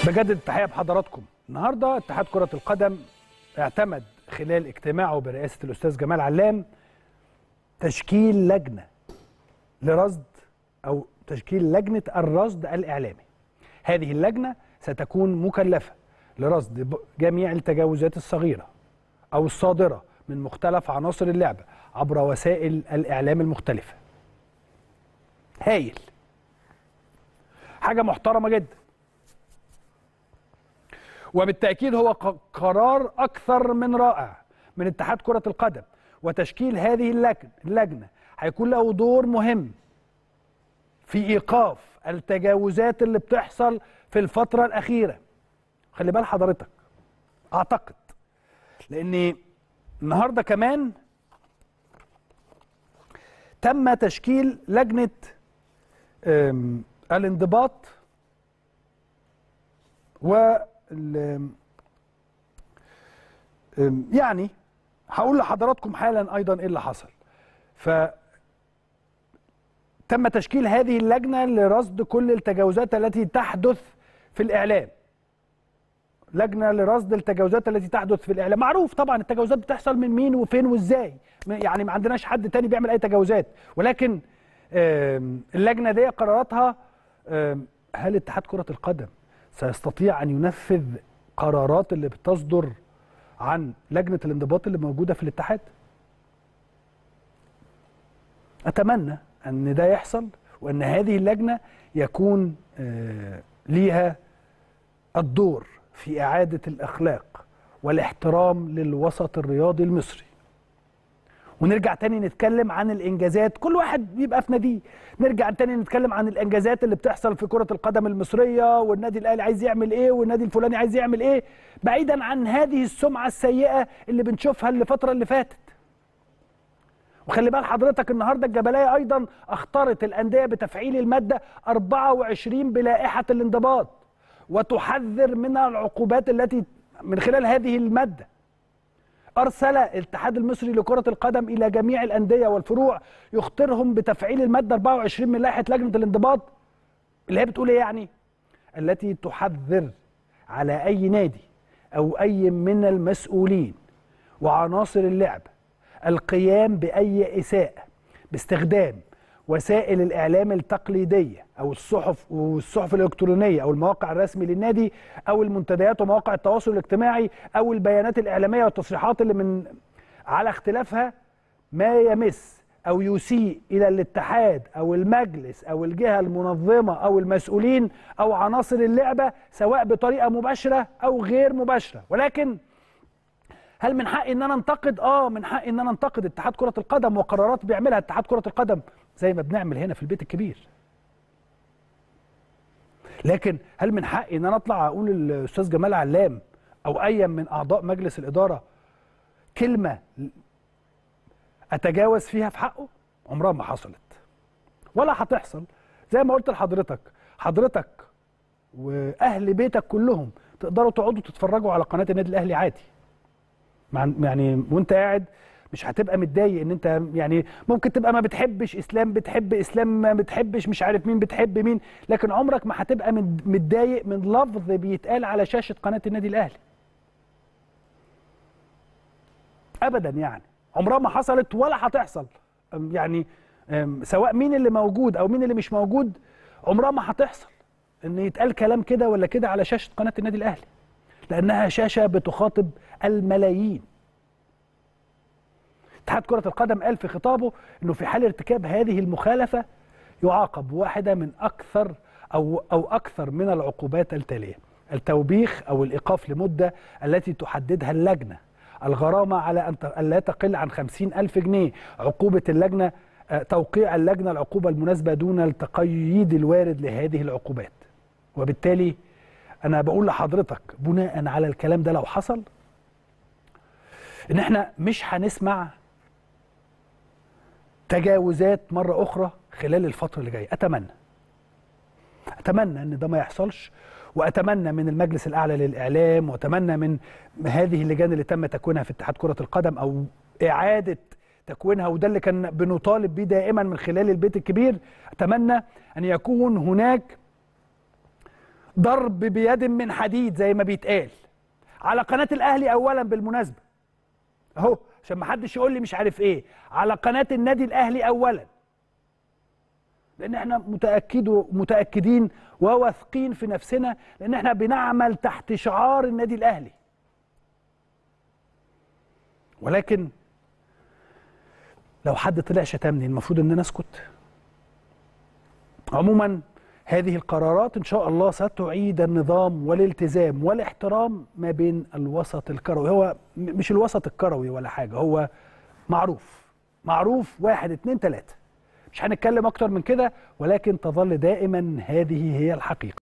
بجدد التحيه بحضراتكم النهارده اتحاد كره القدم اعتمد خلال اجتماعه برئاسه الاستاذ جمال علام تشكيل لجنه لرصد او تشكيل لجنه الرصد الاعلامي هذه اللجنه ستكون مكلفه لرصد ب- جميع التجاوزات الصغيره او الصادره من مختلف عناصر اللعبه عبر وسائل الاعلام المختلفه هايل حاجه محترمه جدا وبالتأكيد هو ق- قرار أكثر من رائع من اتحاد كرة القدم وتشكيل هذه اللجنة اللجنة هيكون له دور مهم في إيقاف التجاوزات اللي بتحصل في الفترة الأخيرة خلي بال حضرتك أعتقد لأن النهاردة كمان تم تشكيل لجنة أم، الانضباط و ال- أم، يعني هقول لحضراتكم حالا ايضا ايه اللي حصل ف تم تشكيل هذه اللجنه لرصد كل التجاوزات التي تحدث في الاعلام لجنه لرصد التجاوزات التي تحدث في الاعلام معروف طبعا التجاوزات بتحصل من مين وفين وازاي م- يعني ما عندناش حد تاني بيعمل اي تجاوزات ولكن آم، اللجنه دي قراراتها آم، هل اتحاد كره القدم سيستطيع ان ينفذ قرارات اللي بتصدر عن لجنه الانضباط اللي موجوده في الاتحاد اتمنى ان ده يحصل وان هذه اللجنه يكون آه، ليها الدور في اعاده الاخلاق والاحترام للوسط الرياضي المصري ونرجع تاني نتكلم عن الانجازات كل واحد بيبقى في ناديه نرجع تاني نتكلم عن الانجازات اللي بتحصل في كره القدم المصريه والنادي الاهلي عايز يعمل ايه والنادي الفلاني عايز يعمل ايه بعيدا عن هذه السمعه السيئه اللي بنشوفها الفتره اللي فاتت وخلي بال حضرتك النهارده الجبليه ايضا اخطرت الانديه بتفعيل الماده 24 بلائحه الانضباط وتحذر من العقوبات التي من خلال هذه الماده أرسل الاتحاد المصري لكرة القدم إلى جميع الأندية والفروع يخطرهم بتفعيل المادة 24 من لائحة لجنة الانضباط اللي هي بتقول إيه يعني؟ التي تحذر على أي نادي أو أي من المسؤولين وعناصر اللعب القيام بأي إساءة باستخدام وسائل الإعلام التقليدية أو الصحف والصحف الإلكترونية أو المواقع الرسمي للنادي أو المنتديات ومواقع التواصل الاجتماعي أو البيانات الإعلامية والتصريحات اللي من على اختلافها ما يمس أو يسيء إلى الاتحاد أو المجلس أو الجهة المنظمة أو المسؤولين أو عناصر اللعبة سواء بطريقة مباشرة أو غير مباشرة ولكن هل من حقي ان انا انتقد اه من حقي ان انا انتقد اتحاد كره القدم وقرارات بيعملها اتحاد كره القدم زي ما بنعمل هنا في البيت الكبير لكن هل من حقي ان انا اطلع اقول الاستاذ جمال علام او اي من اعضاء مجلس الاداره كلمه اتجاوز فيها في حقه عمرها ما حصلت ولا هتحصل زي ما قلت لحضرتك حضرتك واهل بيتك كلهم تقدروا تقعدوا تتفرجوا على قناه النادي الاهلي عادي مع يعني وانت قاعد مش هتبقى متضايق ان انت يعني ممكن تبقى ما بتحبش اسلام بتحب اسلام ما بتحبش مش عارف مين بتحب مين لكن عمرك ما هتبقى مد- متضايق من لفظ بيتقال على شاشه قناه النادي الاهلي ابدا يعني عمرها ما حصلت ولا هتحصل أم يعني أم سواء مين اللي موجود او مين اللي مش موجود عمرها ما هتحصل ان يتقال كلام كده ولا كده على شاشه قناه النادي الاهلي لانها شاشه بتخاطب الملايين اتحاد كرة القدم قال في خطابه انه في حال ارتكاب هذه المخالفة يعاقب واحدة من اكثر او او اكثر من العقوبات التالية التوبيخ او الايقاف لمدة التي تحددها اللجنة الغرامة على ان ت- أن لا تقل عن خمسين ألف جنيه عقوبة اللجنة آه، توقيع اللجنة العقوبة المناسبة دون التقييد الوارد لهذه العقوبات وبالتالي انا بقول لحضرتك بناء على الكلام ده لو حصل ان احنا مش هنسمع تجاوزات مره اخرى خلال الفتره اللي جايه اتمنى اتمنى ان ده ما يحصلش واتمنى من المجلس الاعلى للاعلام واتمنى من هذه اللجان اللي تم تكوينها في اتحاد كره القدم او اعاده تكوينها وده اللي كان بنطالب بيه دائما من خلال البيت الكبير اتمنى ان يكون هناك ضرب بيد من حديد زي ما بيتقال على قناه الاهلي اولا بالمناسبه اهو عشان ما حدش يقول لي مش عارف ايه على قناه النادي الاهلي اولا لان احنا متاكد متاكدين وواثقين في نفسنا لان احنا بنعمل تحت شعار النادي الاهلي ولكن لو حد طلع شتمني المفروض ان انا اسكت عموما هذه القرارات ان شاء الله ستعيد النظام والالتزام والاحترام ما بين الوسط الكروي هو م- مش الوسط الكروي ولا حاجه هو معروف معروف واحد اتنين تلاته مش هنتكلم اكتر من كده ولكن تظل دائما هذه هي الحقيقه